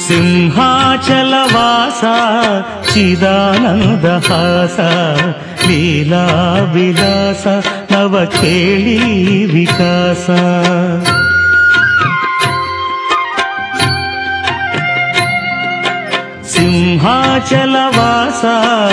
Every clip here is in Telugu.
సింహాచలవాస చిదానందహాస లీలా విలాస నవకేళీ వికాస సింహాచలవాస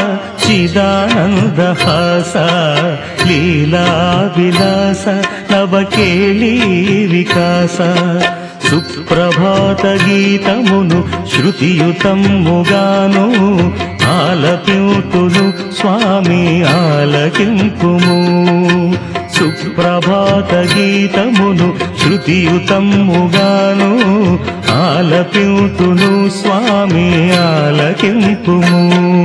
చిదానందహాస లీలా విలాస నవకేళీ వికాస సుప్రభాత గీతమును శృతియుతముగాను ఆలపింతును స్వామి ఆలకింపుము సుప్రభాత గీతమును శృతియుతముగాను ఆలపింతును స్వామి ఆలకింపుము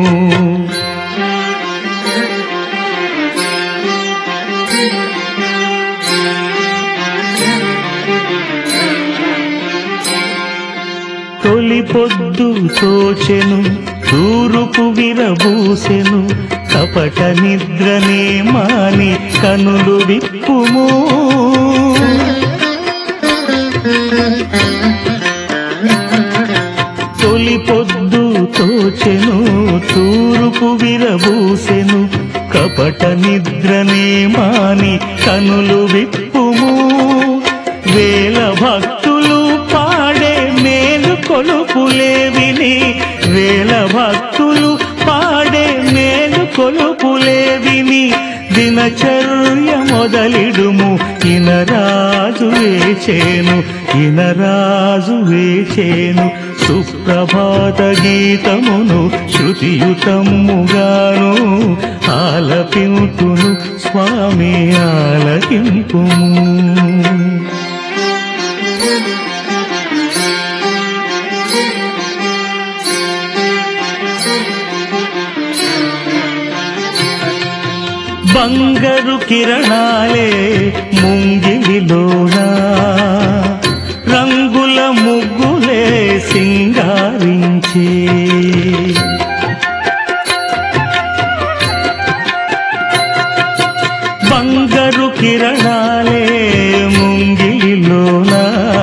తొలి పొద్దు తోచెను తూరుపు విరబూసెను కపట నిద్రనే మాని కనులు విప్పుము తొలి పొద్దు తోచెను తూరుపు విరబూసెను కపట నిద్రనే మాని కనులు విప్పుము వేల భక్తులు పాడే మేలు కొలుపులే విని వేల భక్తులు పాడే మేలు కొలుపులే విని దినచర్య మొదలిడుము ఇనరాజు వేచేను ఇనరాజు వేచేను సుప్రభాత గీతమును శృతియుతముగాను ఆలపింతును స్వామి ఆలకింపుము బంగారు కిరణాలే ముంగిలిలోనా రంగుల ముగ్గులే సింగారించి బంగారు కిరణాలే ముంగిలిలోనా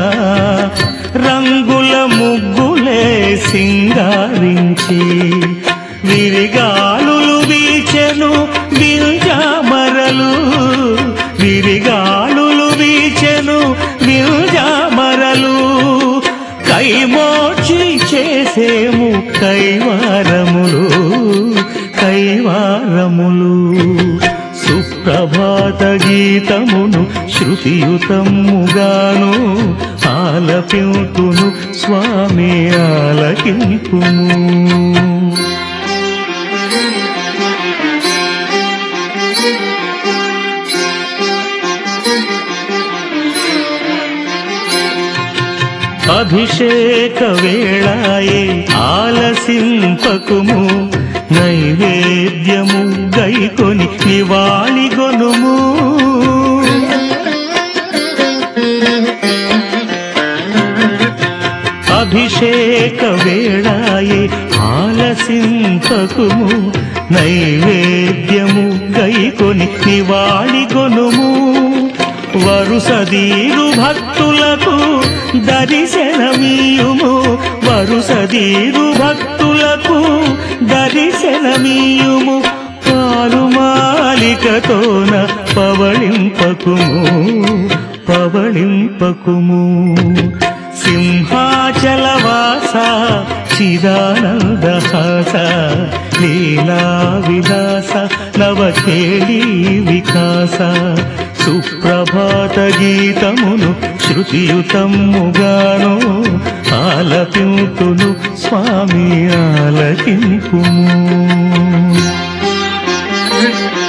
రంగుల ముగ్గులే సింగారించి విరిగాలులు వీచెను విల్జామరలు విరిగాలులు వీచెను విల్జామరలు కైమోచి చేసేము కైవారములు కైవారములు సుప్రభాత గీతమును శృతియుతముగాను ఆలపింతును స్వామి ఆలకింపుము అభిషేక వేళాయే ఆలసింపకుము నైవేద్యము గైకొని నివాళిగొనుము అభిషేక వేళాయే ఆలసింపకుము నైవేద్యము గైకొని నివాళిగొనుము వరుసదీరు భక్తులకు దర్శనమీయుము వరుసదీరు భక్తులకు దర్శనమీయుము పాలుమాలికతోన పవళింపకుము పవళింపకుము సింహాచలవాస చిదానందహాస లీలా విలాస నవకేళీ వికాస సుప్రభాత గీతమును శృతియుతముగాను ఆలపింతును స్వామి ఆలకింపుము